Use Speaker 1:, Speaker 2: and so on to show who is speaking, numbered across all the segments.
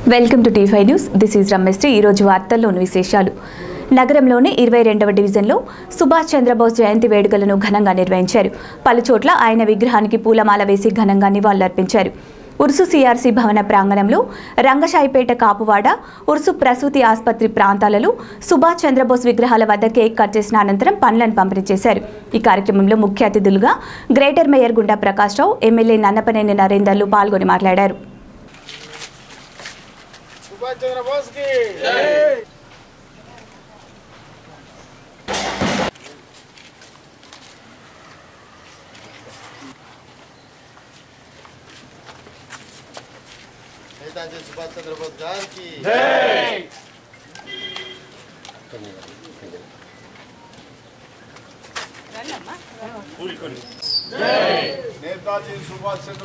Speaker 1: welcome to T five news this is Rameshri ఈరోజు వార్తల్లోని విశేషాలు నగరంలోని ఇరవై రెండవ డివిజన్లో సుభాష్ చంద్రబోస్ జయంతి వేడుకలను ఘనంగా నిర్వహించారు పలుచోట్ల ఆయన విగ్రహానికి పూలమాల వేసి ఘనంగా నివాళులర్పించారు ఉర్సు సిఆర్సీ భవన ప్రాంగణంలో రంగశాయిపేట కాపువాడ ఉర్సు ప్రసూతి ఆసుపత్రి ప్రాంతాలలో సుభాష్ చంద్రబోస్ విగ్రహాల వద్ద కేక్ కట్ చేసిన అనంతరం పండ్లను పంపిణీ చేశారు ఈ కార్యక్రమంలో ముఖ్య అతిథులుగా greater mayor Gunda Prakash Rao MLA Nannapaneni నరేందర్లు పాల్గొని మాట్లాడారు
Speaker 2: సుభాష్ చంద్రబోస్ కి నేతాజీ సుభాష్ చంద్రబోస్ గారికి నేతాజీ సుభాష్ చంద్ర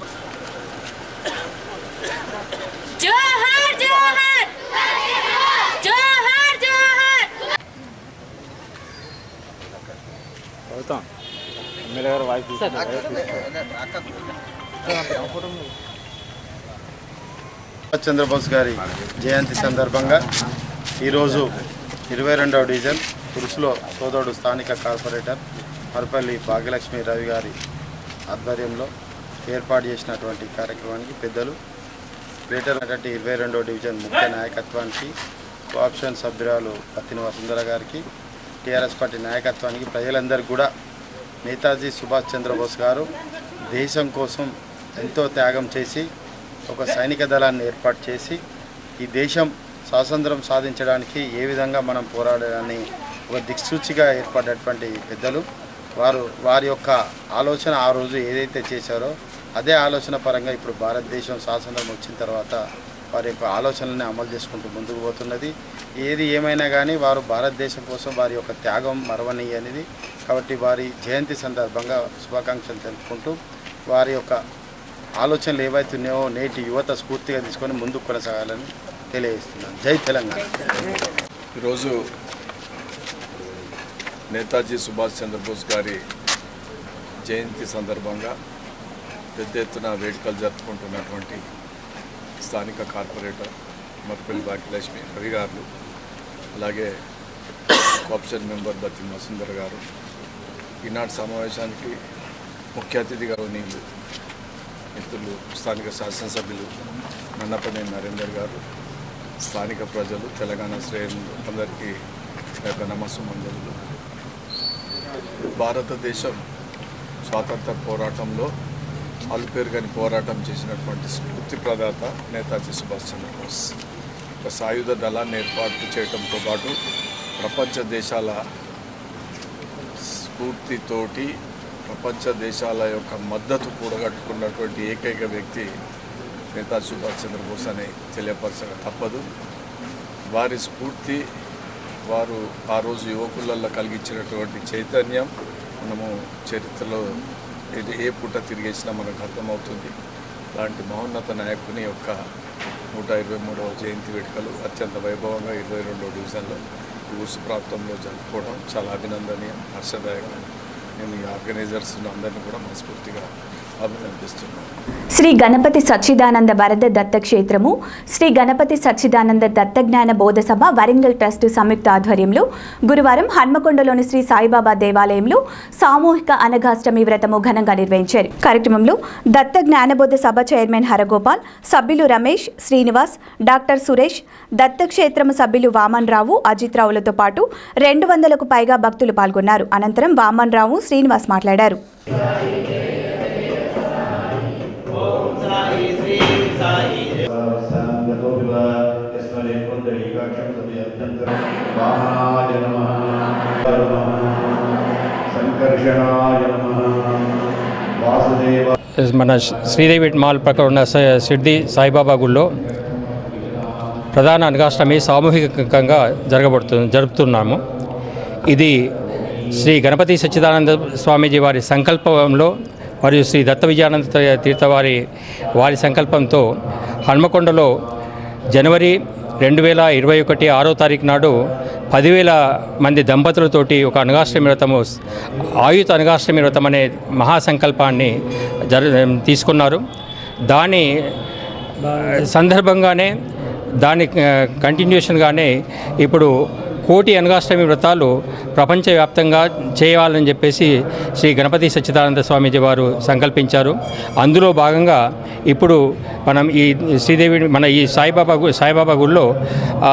Speaker 3: జోహార్ జోహార్ జోహార్ జోహార్
Speaker 4: అవుతాం ఎమ్మెల్యే గారు వాయిస్
Speaker 2: సుభాష్ చంద్రబోస్ గారి జయంతి సందర్భంగా ఈరోజు ఇరవై రెండవ డివిజన్ పురుషులో సోదరుడు స్థానిక కార్పొరేటర్ మరపల్లి భాగ్యలక్ష్మి రవి గారి ఆధ్వర్యంలో ఏర్పాటు చేసినటువంటి కార్యక్రమానికి పెద్దలు గ్రేటర్ నగటి ఇరవై రెండవ డివిజన్ ముఖ్య నాయకత్వానికి కోఆప్షన్ సభ్యురాలు పత్తిని వసుంధర గారికి టీఆర్ఎస్ పార్టీ నాయకత్వానికి ప్రజలందరికీ కూడా నేతాజీ సుభాష్ చంద్రబోస్ గారు దేశం కోసం ఎంతో త్యాగం చేసి ఒక సైనిక దళాన్ని ఏర్పాటు చేసి ఈ దేశం స్వాతంత్రం సాధించడానికి ఏ విధంగా మనం పోరాడాలని ఒక దిక్సూచిగా ఏర్పడినటువంటి పెద్దలు వారు వారి యొక్క ఆలోచన ఆ రోజు ఏదైతే చేశారో అదే ఆలోచన పరంగా ఇప్పుడు భారతదేశం స్వాతంత్రం వచ్చిన తర్వాత వారి యొక్క ఆలోచనల్ని అమలు చేసుకుంటూ ముందుకు పోతున్నది ఏది ఏమైనా కానీ వారు భారతదేశం కోసం వారి యొక్క త్యాగం మరవని అనేది కాబట్టి వారి జయంతి సందర్భంగా శుభాకాంక్షలు తెలుపుకుంటూ వారి యొక్క ఆలోచనలు ఏవైతున్నాయో నేటి యువత స్ఫూర్తిగా తీసుకొని ముందుకు కొనసాగాలని తెలియజేస్తున్నాను జై తెలంగాణ
Speaker 5: ఈరోజు నేతాజీ సుభాష్ చంద్రబోస్ గారి జయంతి సందర్భంగా పెద్ద ఎత్తున వేడుకలు జరుపుకుంటున్నటువంటి స్థానిక కార్పొరేటర్ మర్పల్లి భాగ్యలక్ష్మి రవి గారు అలాగే కోఆప్షన్ మెంబర్ బత్తి వసుంధర గారు ఈనాటి సమావేశానికి ముఖ్య అతిథిగా నీళ్ళు మిత్రులు స్థానిక శాసనసభ్యులు నన్నపనేని నరేందర్ గారు స్థానిక ప్రజలు తెలంగాణ శ్రేణులు అందరికీ నా యొక్క నమస్సుమంజలు భారతదేశం స్వాతంత్ర పోరాటంలో అల్పేరుగని పోరాటం చేసినటువంటి స్ఫూర్తి ప్రదాత నేతాజీ సుభాష్ చంద్రబోస్ ఒక సాయుధ దళాన్ని ఏర్పాటు చేయడంతో పాటు ప్రపంచ దేశాల స్ఫూర్తితోటి ప్రపంచ దేశాల యొక్క మద్దతు కూడగట్టుకున్నటువంటి ఏకైక వ్యక్తి నేతాజీ సుభాష్ చంద్రబోస్ అని తెలియపరచక తప్పదు వారి స్ఫూర్తి వారు ఆ రోజు యువకులలో కలిగించినటువంటి చైతన్యం మనము చరిత్రలో ఇది ఏ పూట తిరిగేసినా మనకు అర్థమవుతుంది అలాంటి మహోన్నత నాయకుని యొక్క నూట ఇరవై మూడవ జయంతి వేడుకలు అత్యంత వైభవంగా ఇరవై రెండవ డివిజన్లో ఈ ఊసు ప్రాంతంలో జరుపుకోవడం చాలా అభినందనీయం హర్షదాయకం నేను ఈ ఆర్గనైజర్స్ అందరినీ కూడా మనస్ఫూర్తిగా అభినందిస్తున్నాను
Speaker 1: శ్రీ గణపతి సచ్చిదానంద వరద దత్త క్షేత్రము శ్రీ గణపతి సచ్చిదానంద దత్తజ్ఞాన బోధ సభ వరంగల్ ట్రస్ట్ సంయుక్త ఆధ్వర్యంలో గురువారం హన్మకొండలోని శ్రీ సాయిబాబా దేవాలయంలో సామూహిక అనఘాష్టమి వ్రతము ఘనంగా నిర్వహించారు కార్యక్రమంలో దత్త జ్ఞానబోధ సభ చైర్మన్ హరగోపాల్ సభ్యులు రమేష్ శ్రీనివాస్ డాక్టర్ సురేష్ దత్తక్షేత్రము సభ్యులు వామన్ రావు అజిత్ రావులతో పాటు రెండు వందలకు పైగా భక్తులు పాల్గొన్నారు అనంతరం వామన్ రావు శ్రీనివాస్ మాట్లాడారు
Speaker 6: సంకర్షణాయ నమ వాసుదేవ
Speaker 4: మన శ్రీదేవి మాల్ ప్రక్కన ఉన్న స- సిద్ధి సాయిబాబా గుళ్ళో ప్రధాన అనగాష్టమి సామూహికంగా జరగబడుతుంది జరుపుతున్నాము ఇది శ్రీ గణపతి సచ్చిదానంద స్వామీజీ వారి సంకల్పంలో మరియు శ్రీ దత్త విజయానంద త- తీర్థ వారి వారి సంకల్పంతో హన్మకొండలో జనవరి రెండు వేల ఇరవై ఒకటి ఆరో తారీఖు నాడు పదివేల మంది దంపతులతోటి ఒక అనగాష్టమి వ్రతము ఆయుత అనగాష్టమి వ్రతం అనే మహాసంకల్పాన్ని జరు తీసుకున్నారు దాని సందర్భంగానే దాని కంటిన్యూషన్గానే ఇప్పుడు కోటి అనగాష్టమి వ్రతాలు ప్రపంచవ్యాప్తంగా చేయాలని చెప్పేసి శ్రీ గణపతి సచ్చిదానంద స్వామీజీ వారు సంకల్పించారు అందులో భాగంగా ఇప్పుడు మనం ఈ శ్రీదేవి మన ఈ సాయిబాబా గు- సాయిబాబా గుడిలో ఆ,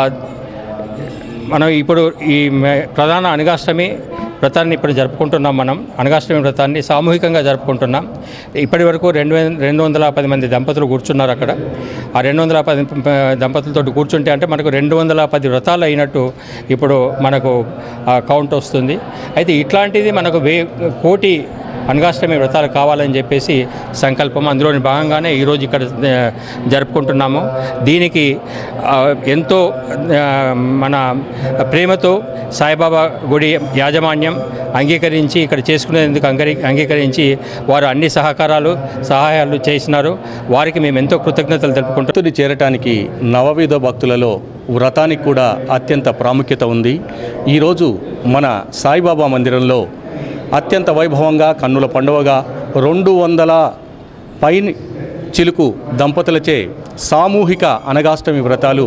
Speaker 4: మనం ఇప్పుడు ఈ మే- ప్రధాన అనగాష్టమి వ్రతాన్ని ఇప్పుడు జరుపుకుంటున్నాం మనం అనగాష్టమి వ్రతాన్ని సామూహికంగా జరుపుకుంటున్నాం ఇప్పటి వరకు రెండు వే- రెండు వందల పది మంది దంపతులు కూర్చున్నారు అక్కడ ఆ రెండు వందల పది ప- దంపతులతో కూర్చుంటే అంటే మనకు రెండు వందల పది వ్రతాలు అయినట్టు ఇప్పుడు మనకు ఆ, కౌంట్ వస్తుంది అయితే ఇట్లాంటిది మనకు వే కోటి అనగాష్టమి వ్రతాలు కావాలని చెప్పేసి సంకల్పం అందులోని భాగంగానే ఈరోజు ఇక్కడ ఆ, జరుపుకుంటున్నాము దీనికి ఆ, ఎంతో ఆ, మన ప్రేమతో సాయిబాబా గుడి యాజమాన్యం అంగీకరించి ఇక్కడ చేసుకునేందుకు అంగీ అంగీకరించి వారు అన్ని సహకారాలు సహాయాలు చేసినారు వారికి మేము ఎంతో కృతజ్ఞతలు తెలుపుకుంటున్నాం
Speaker 7: భక్తుని చేరటానికి నవవిధ భక్తులలో వ్రతానికి కూడా అత్యంత ప్రాముఖ్యత ఉంది ఈరోజు మన సాయిబాబా మందిరంలో అత్యంత వైభవంగా కన్నుల పండువగా రెండు వందల పై చిలుకు దంపతులచే సామూహిక అనగాష్టమి వ్రతాలు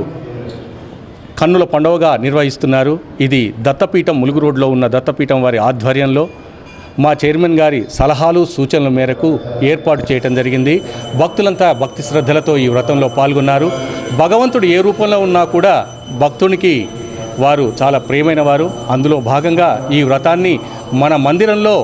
Speaker 7: కన్నుల పండువగా నిర్వహిస్తున్నారు ఇది దత్తపీఠం ములుగు రోడ్లో ఉన్న దత్తపీఠం వారి ఆధ్వర్యంలో మా చైర్మన్ గారి సలహాలు సూచనల మేరకు ఏర్పాటు చేయటం జరిగింది భక్తులంతా భక్తి శ్రద్ధలతో ఈ వ్రతంలో పాల్గొన్నారు భగవంతుడు ఏ రూపంలో ఉన్నా కూడా భక్తునికి వారు చాలా ప్రియమైన వారు అందులో భాగంగా ఈ వ్రతాన్ని మన మందిరంలో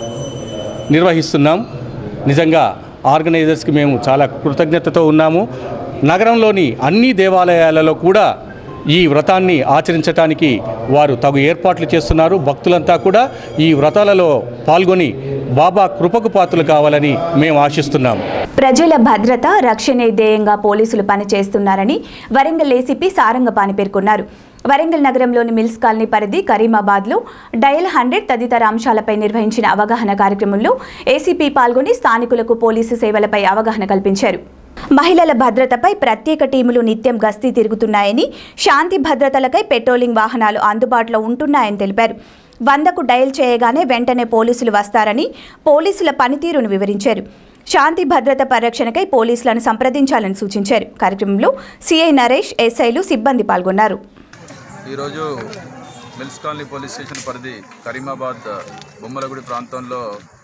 Speaker 7: నిర్వహిస్తున్నాం నిజంగా ఆర్గనైజర్స్కి మేము చాలా కృతజ్ఞతతో ఉన్నాము నగరంలోని అన్ని దేవాలయాలలో కూడా ఈ వ్రతాన్ని ఆచరించటానికి వారు తగు ఏర్పాట్లు చేస్తున్నారు భక్తులంతా కూడా ఈ వ్రతాలలో పాల్గొని బాబా కృపకు పాత్రలు కావాలని మేము ఆశిస్తున్నాం
Speaker 1: ప్రజల భద్రత రక్షణే ధ్యేయంగా పోలీసులు పనిచేస్తున్నారని వరంగల్ ఏసీపీ సారంగపాణి పేర్కొన్నారు వరంగల్ నగరంలోని మిల్స్ కాలనీ పరిధి కరీమాబాద్లో డయల్ హండ్రెడ్ తదితర అంశాలపై నిర్వహించిన అవగాహన కార్యక్రమంలో ఏసీపీ పాల్గొని స్థానికులకు పోలీసు సేవలపై అవగాహన కల్పించారు మహిళల భద్రతపై ప్రత్యేక టీములు నిత్యం గస్తీ తిరుగుతున్నాయని శాంతి భద్రతలకై పెట్రోలింగ్ వాహనాలు అందుబాటులో ఉంటున్నాయని తెలిపారు వందకు డయల్ చేయగానే వెంటనే పోలీసులు వస్తారని పోలీసుల పనితీరును వివరించారు శాంతి భద్రత పరిరక్షణకై పోలీసులను సంప్రదించాలని సూచించారు కార్యక్రమంలో సిఐ నరేష్ ఎస్ఐలు సిబ్బంది పాల్గొన్నారు
Speaker 8: ఈరోజు మిల్స్ కాలనీ పోలీస్ స్టేషన్ పరిధి కరీమాబాద్ బొమ్మలగుడి ప్రాంతంలో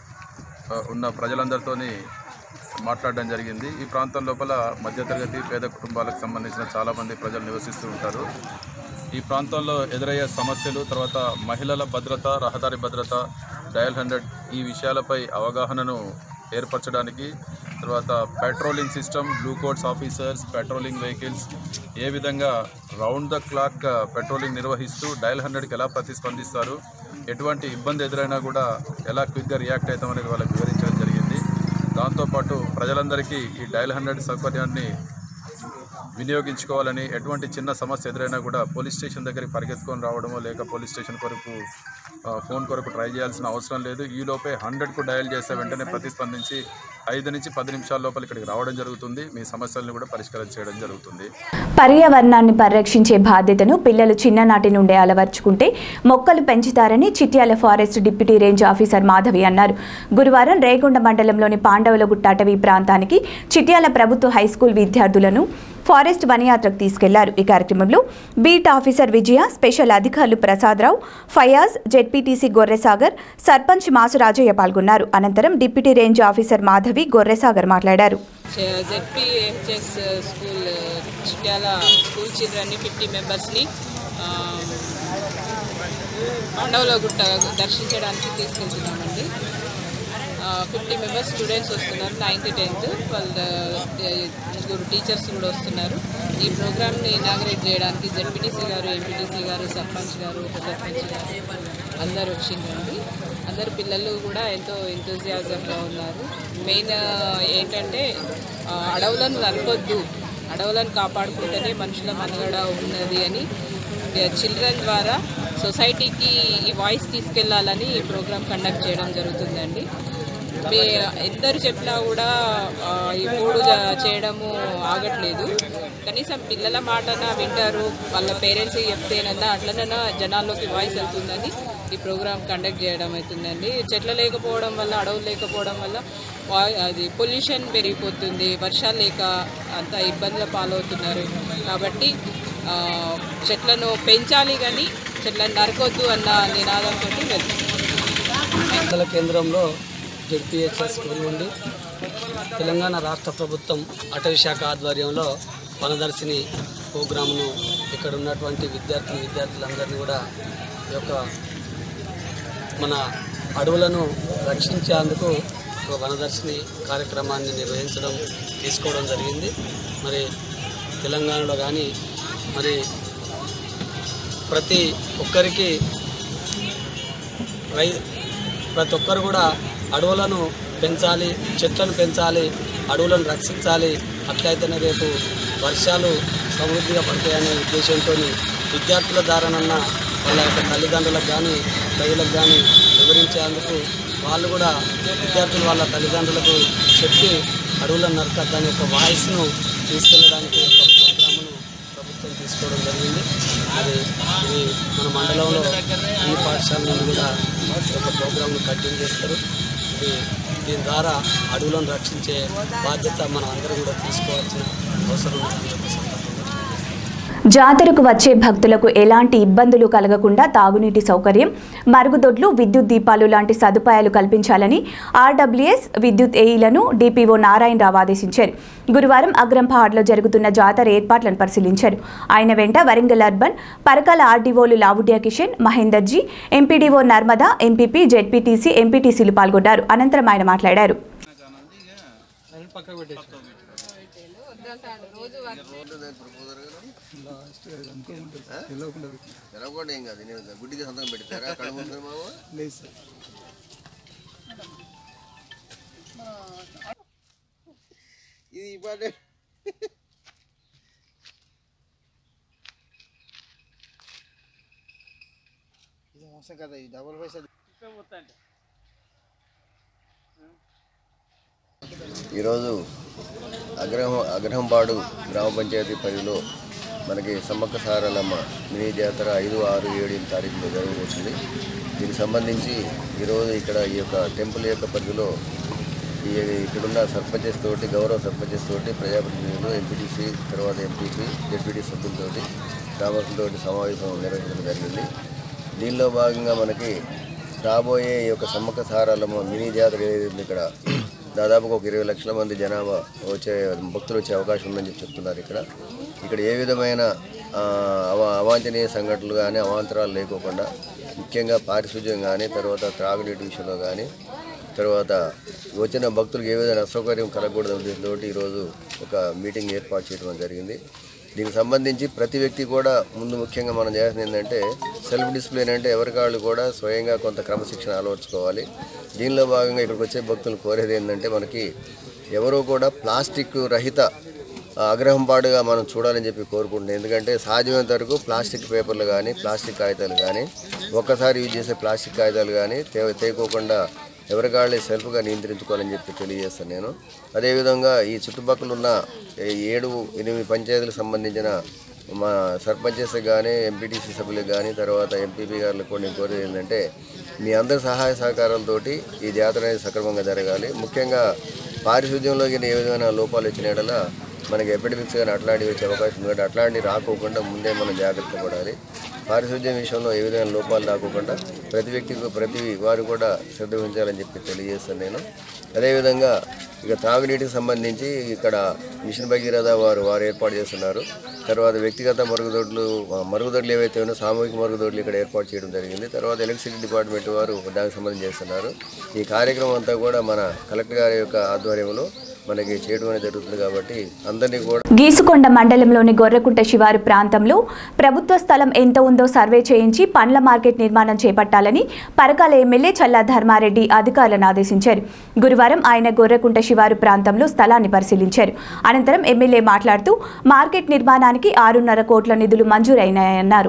Speaker 8: ఆ, ఉన్న ప్రజలందరితోని మాట్లాడడం జరిగింది ఈ ప్రాంతం లోపల మధ్యతరగతి పేద కుటుంబాలకు సంబంధించిన చాలామంది ప్రజలు నివసిస్తూ ఉంటారు ఈ ప్రాంతంలో ఎదురయ్యే సమస్యలు తర్వాత మహిళల భద్రత రహదారి భద్రత డయల్ హండ్రెడ్ ఈ విషయాలపై అవగాహనను ఏర్పరచడానికి తర్వాత patrolling system blue colts officers patrolling vehicles ఏ విధంగా రౌండ్ ద క్లాక్ పెట్రోలింగ్ నిర్వహిస్తూ డయల్ హండ్రెడ్కి ఎలా ప్రతిస్పందిస్తారు ఎటువంటి ఇబ్బంది ఎదురైనా కూడా ఎలా క్విక్గా రియాక్ట్ అవుతామనేది వాళ్ళకి వివరించడం జరిగింది దాంతోపాటు ప్రజలందరికీ ఈ డయల్ హండ్రెడ్ సౌకర్యాన్ని వినియోగించుకోవాలని ఎటువంటి చిన్న సమస్య ఎదురైనా కూడా పోలీస్ స్టేషన్ దగ్గరికి పరిగెత్తుకొని రావడమో లేక పోలీస్ స్టేషన్ కొరకు ఆ, ఫోన్ కొరకు ట్రై చేయాల్సిన అవసరం లేదు ఈ లోపే హండ్రెడ్కు డయల్ చేస్తే వెంటనే ప్రతిస్పందించి ఐదు నుంచి పది నిమిషాల లోపల ఇక్కడికి రావడం జరుగుతుంది మీ సమస్యలను కూడా పరిష్కారం చేయడం జరుగుతుంది
Speaker 1: పర్యావరణాన్ని పరిరక్షించే బాధ్యతను పిల్లలు చిన్ననాటి నుండే అలవర్చుకుంటే మొక్కలు పెంచుతారని Chityal forest deputy range officer Madhavi అన్నారు గురువారం రేగొండ మండలంలోని పాండవులగుట్ట అటవీ ప్రాంతానికి చిట్యాల ప్రభుత్వ హైస్కూల్ విద్యార్థులను ఫారెస్ట్ వనయాత్రకు తీసుకెళ్లారు ఈ కార్యక్రమంలో బీట్ ఆఫీసర్ విజయ స్పెషల్ అధికారులు ప్రసాదరావు ఫయాజ్ జెడ్పీటీసీ గొర్రెసాగర్ సర్పంచ్ మాసురాజయ్య పాల్గొన్నారు అనంతరం deputy range officer Madhavi Gorresagar మాట్లాడారు
Speaker 9: జెడ్పిహెచ్ఎస్ స్కూల్ చిట్యాల స్కూల్ చిల్డ్రన్ని ఫిఫ్టీ మెంబర్స్ని మండవలో గుట్ట దర్శించడానికి తీసుకెళ్తున్నామండి ఫిఫ్టీ మెంబర్స్ స్టూడెంట్స్ వస్తున్నారు నైన్త్ టెన్త్ వాళ్ళ ఆ, ముగ్గురు టీచర్స్ కూడా వస్తున్నారు ఈ ప్రోగ్రామ్ని ఇనాగ్రేట్ చేయడానికి జెడ్పీటీసీ గారు ఎంపీటీసీ గారు సర్పంచ్ గారు ఉప సర్పంచ్ గారు అందరు వచ్చిందండి అందరు పిల్లలు కూడా ఎంతో ఎంతోజియాజంగా ఉన్నారు మెయిన్ ఏంటంటే ఆ, అడవులను నరకొద్దు అడవులను కాపాడుకుంటేనే మనుషుల మనుగడ ఉన్నది అని చిల్డ్రన్ ద్వారా సొసైటీకి ఈ వాయిస్ తీసుకెళ్లాలని ఈ ప్రోగ్రామ్ కండక్ట్ చేయడం జరుగుతుందండి మీ ఎందరు చెప్పినా కూడా ఆ, ఈ మూడు జ- చేయడము ఆగట్లేదు కనీసం పిల్లల మాటన వింటారు వాళ్ళ పేరెంట్స్కి చెప్తేనన్నా అట్లనన్నా జనాల్లోకి వాయిస్ వెళ్తుందని ఈ ప్రోగ్రామ్ కండక్ట్ చేయడం అవుతుందండి చెట్లు లేకపోవడం వల్ల అడవులు లేకపోవడం వల్ల వా- అది పొల్యూషన్ పెరిగిపోతుంది వర్షాలు లేక అంత ఇబ్బందుల పాలవుతున్నారు కాబట్టి ఆ, చెట్లను పెంచాలి కానీ చెట్లను నరకొద్దు అన్న నినాదంతో వెళ్తుంది
Speaker 10: మండల కేంద్రంలో జెడ్పిహెచ్ఎస్ స్కూల్ నుండి తెలంగాణ రాష్ట్ర ప్రభుత్వం అటవీ శాఖ ఆధ్వర్యంలో వనదర్శిని ప్రోగ్రామును ఇక్కడ ఉన్నటువంటి విద్యార్థులు విద్యార్థులందరినీ కూడా ఈ యొక్క మన అడవులను రక్షించేందుకు ఒక వనదర్శిని కార్యక్రమాన్ని నిర్వహించడం తీసుకోవడం జరిగింది మరి తెలంగాణలో కానీ మరి ప్రతి ఒక్కరికి రై ప్రతి ఒక్కరు కూడా అడవులను పెంచాలి చెట్లను పెంచాలి అడవులను రక్షించాలి అట్లయితేనే రేపు వర్షాలు సమృద్ధిగా పడతాయనే ఉద్దేశంతో విద్యార్థుల ద్వారానన్నా వాళ్ళ యొక్క తల్లిదండ్రులకు కానీ ప్రజలకు కానీ వివరించేందుకు వాళ్ళు కూడా విద్యార్థులు వాళ్ళ తల్లిదండ్రులకు చెప్పి అడవులను నరకద్దని ఒక వాయిస్ను తీసుకెళ్ళడానికి ఒక ప్రోగ్రామును ప్రభుత్వం తీసుకోవడం జరిగింది అది ఇది మన మండలంలో అన్ని పాఠశాల నుండి కూడా ఒక ప్రోగ్రాంను కంటిన్యూ చేస్తారు ఇది దీని ద్వారా అడవులను రక్షించే బాధ్యత మనం అందరం కూడా తీసుకోవాల్సిన అవసరం ఉంది ఈ యొక్క సందర్భంగా
Speaker 1: జాతరకు వచ్చే భక్తులకు ఎలాంటి ఇబ్బందులు కలగకుండా తాగునీటి సౌకర్యం మరుగుదొడ్లు విద్యుత్ దీపాలు లాంటి సదుపాయాలు కల్పించాలని ఆర్డబ్ల్యూఎస్ విద్యుత్ ఏఈలను డిపిఓ నారాయణరావు ఆదేశించారు గురువారం అగ్రంపహాడ్లో జరుగుతున్న జాతర ఏర్పాట్లను పరిశీలించారు ఆయన వెంట వరంగల్ అర్బన్ పరకాల ఆర్డీఓలు Lavudya Kishan Mahender ji MPDO Narmada MPP ZPTC ఎంపీటీసీలు పాల్గొన్నారు అనంతరం ఆయన మాట్లాడారు
Speaker 11: తెలవకుండా ఏం కాదు నేను గుడ్డిగా సంతకం పెడతారా కళ్ళు మూసుకొని మామ లేదు ఇది ఇవ్వండి ఇది మోసం కదా ఇది డబుల్ పైసా ఈరోజు అగ్రహం అగ్రహంపాడు గ్రామ పంచాయతీ పరిధిలో మనకి సమ్మక్క సారలమ్మ మినీ జాతర ఐదు ఆరు ఏడు ఎనిమిది తారీఖులో జరగబోతుంది దీనికి సంబంధించి ఈరోజు ఇక్కడ ఈ యొక్క టెంపుల్ యొక్క పరిధిలో ఈ ఇక్కడున్న సర్పంచెస్ తోటి గౌరవ సర్పంచెస్ తోటి ప్రజాప్రతినిధులు ఎంపీటీసీ తర్వాత ఎంపీపీ డిప్యూటీ సభ్యులతోటి గ్రామస్తులతోటి సమావేశం నిర్వహించడం జరిగింది దీనిలో భాగంగా మనకి రాబోయే ఈ యొక్క సమ్మక్క సారాలమ్మ మినీ జాతర ఏదైతే ఉందో ఇక్కడ దాదాపుగా ఒక ఇరవై లక్షల మంది జనాభా వచ్చే భక్తులు వచ్చే అవకాశం ఉందని చెప్పి చెప్తున్నారు ఇక్కడ ఇక్కడ ఏ విధమైన ఆ, అవ అవాంఛనీయ సంఘటనలు కానీ అవాంతరాలు లేకోకుండా ముఖ్యంగా పారిశుధ్యం కానీ తర్వాత త్రాగునీటి విషయంలో కానీ తర్వాత వచ్చిన భక్తులకు ఏ విధమైన అసౌకర్యం కలగకూడదు ఉద్దేశంతో ఈరోజు ఒక మీటింగ్ ఏర్పాటు చేయడం జరిగింది దీనికి సంబంధించి ప్రతి వ్యక్తి కూడా ముందు ముఖ్యంగా మనం చేయాల్సింది ఏంటంటే సెల్ఫ్ డిసిప్లిన్ అంటే ఎవరికాళ్ళు కూడా స్వయంగా కొంత క్రమశిక్షణ అలవర్చుకోవాలి దీనిలో భాగంగా ఇక్కడికి వచ్చే భక్తులు కోరేది ఏంటంటే మనకి ఎవరూ కూడా ప్లాస్టిక్ రహిత ఆ, అగ్రహంపాటుగా మనం చూడాలని చెప్పి కోరుకుంటున్నాం ఎందుకంటే సాధ్యమైనంత వరకు ప్లాస్టిక్ పేపర్లు కానీ ప్లాస్టిక్ కాగితాలు కానీ ఒక్కసారి యూజ్ చేసే ప్లాస్టిక్ కాగితాలు కానీ తే తేకోకుండా ఎవరికాళ్ళే సెల్ఫ్గా నియంత్రించుకోవాలని చెప్పి తెలియజేస్తాను నేను అదేవిధంగా ఈ చుట్టుపక్కల ఉన్న ఈ ఏడు ఎనిమిది పంచాయతీలకు సంబంధించిన మా సర్పంచెస్ కానీ ఎంపీటీసీ సభ్యులకు కానీ తర్వాత ఎంపీపీ గారులకు కూడా నేను కోరేది ఏంటంటే మీ అందరి సహాయ సహకారాలతోటి ఈ జాతర అనేది సక్రమంగా జరగాలి ముఖ్యంగా పారిశుద్ధ్యంలో గిన ఏ విధమైన లోపాలు వచ్చిన యెడల మనకి ఎపిడమిక్స్ కానీ అట్లాంటివి వచ్చే అవకాశం ఉంది కాబట్టి అట్లాంటివి రాకోకుండా ముందే మనం జాగ్రత్త పడాలి పారిశుద్ధ్యం విషయంలో ఏ విధమైన లోపాలు రాకోకుండా ప్రతి వ్యక్తికి ప్రతి వారు కూడా శ్రద్ధ వహించాలని చెప్పి తెలియజేస్తాను నేను అదేవిధంగా ఇక తాగునీటికి సంబంధించి ఇక్కడ మిషన్ భగీరథ వారు వారు ఏర్పాటు చేస్తున్నారు తర్వాత వ్యక్తిగత మరుగుదొడ్లు ఆ, మరుగుదొడ్లు ఏవైతే ఉన్నాయో సామూహిక మరుగుదొడ్లు ఇక్కడ ఏర్పాటు చేయడం జరిగింది తర్వాత ఎలక్ట్రిసిటీ డిపార్ట్మెంట్ వారు దానికి సంబంధించి చేస్తున్నారు ఈ కార్యక్రమం అంతా కూడా మన కలెక్టర్ గారి యొక్క ఆధ్వర్యంలో మనకి చేయడం అనేది జరుగుతుంది కాబట్టి అందరినీ కూడా
Speaker 1: గీసుకొండ మండలంలోని గొర్రెకుంట శివారు ప్రాంతంలో ప్రభుత్వ స్థలం ఎంత ఉందో సర్వే చేయించి పండ్ల మార్కెట్ నిర్మాణం చేపట్టాలని పరకాల ఎమ్మెల్యే చల్లా ధర్మారెడ్డి అధికారులను ఆదేశించారు గురువారం ఆయన గొర్రెకుంట శివారు ప్రాంతంలో స్థలాన్ని పరిశీలించారు అనంతరం ఎమ్మెల్యే మాట్లాడుతూ మార్కెట్ నిర్మాణానికి ఆరున్నర కోట్ల నిధులు మంజూరైనాయన్నారు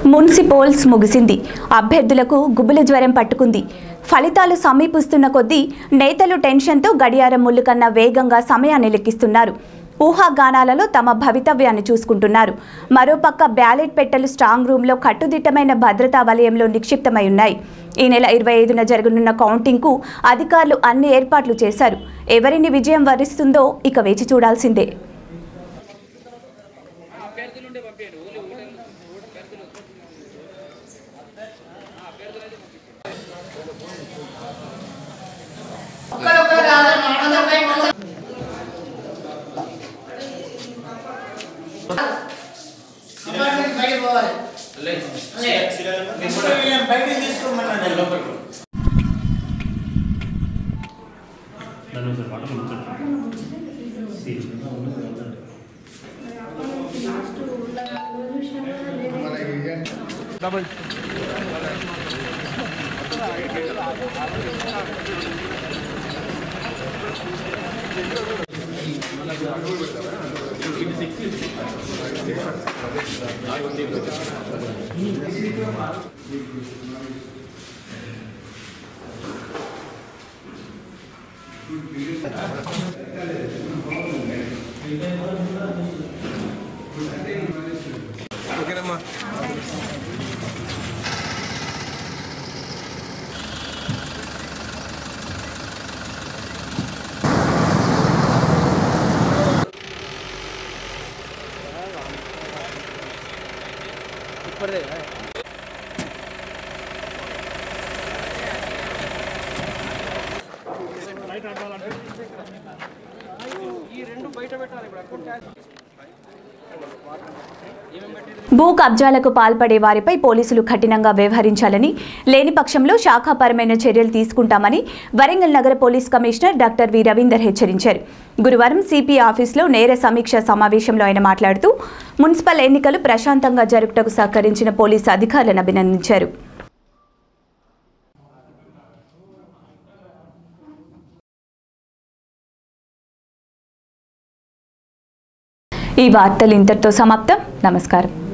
Speaker 1: మున్సిపోల్స్ ముగిసింది అభ్యర్థులకు గుబుల జ్వరం పట్టుకుంది ఫలితాలు సమీపిస్తున్న కొద్దీ నేతలు టెన్షన్తో గడియారం ముళ్ళు కన్నా వేగంగా సమయాన్ని లెక్కిస్తున్నారు ఊహాగానాలలో తమ భవితవ్యాన్ని చూసుకుంటున్నారు మరోపక్క బ్యాలెట్ పెట్టెలు స్ట్రాంగ్ రూమ్లో కట్టుదిట్టమైన భద్రతా వలయంలో నిక్షిప్తమై ఉన్నాయి ఈ నెల ఇరవై ఐదున జరగనున్న కౌంటింగ్కు అధికారులు అన్ని ఏర్పాట్లు చేశారు ఎవరిని విజయం వరిస్తుందో ఇక వేచి చూడాల్సిందే భూ కబ్జాలకు పాల్పడే వారిపై పోలీసులు కఠినంగా వ్యవహరించాలని లేని పక్షంలో శాఖాపరమైన చర్యలు తీసుకుంటామని వరంగల్ నగర police commissioner doctor V Ravinder హెచ్చరించారు గురువారం సిపి ఆఫీస్లో నేర సమీక్ష సమావేశంలో ఆయన మాట్లాడుతూ మున్సిపల్ ఎన్నికలు ప్రశాంతంగా జరుపుటకు సహకరించిన పోలీసు అధికారులను అభినందించారు ఈ వార్తలు ఇంతటితో సమాప్తం నమస్కారం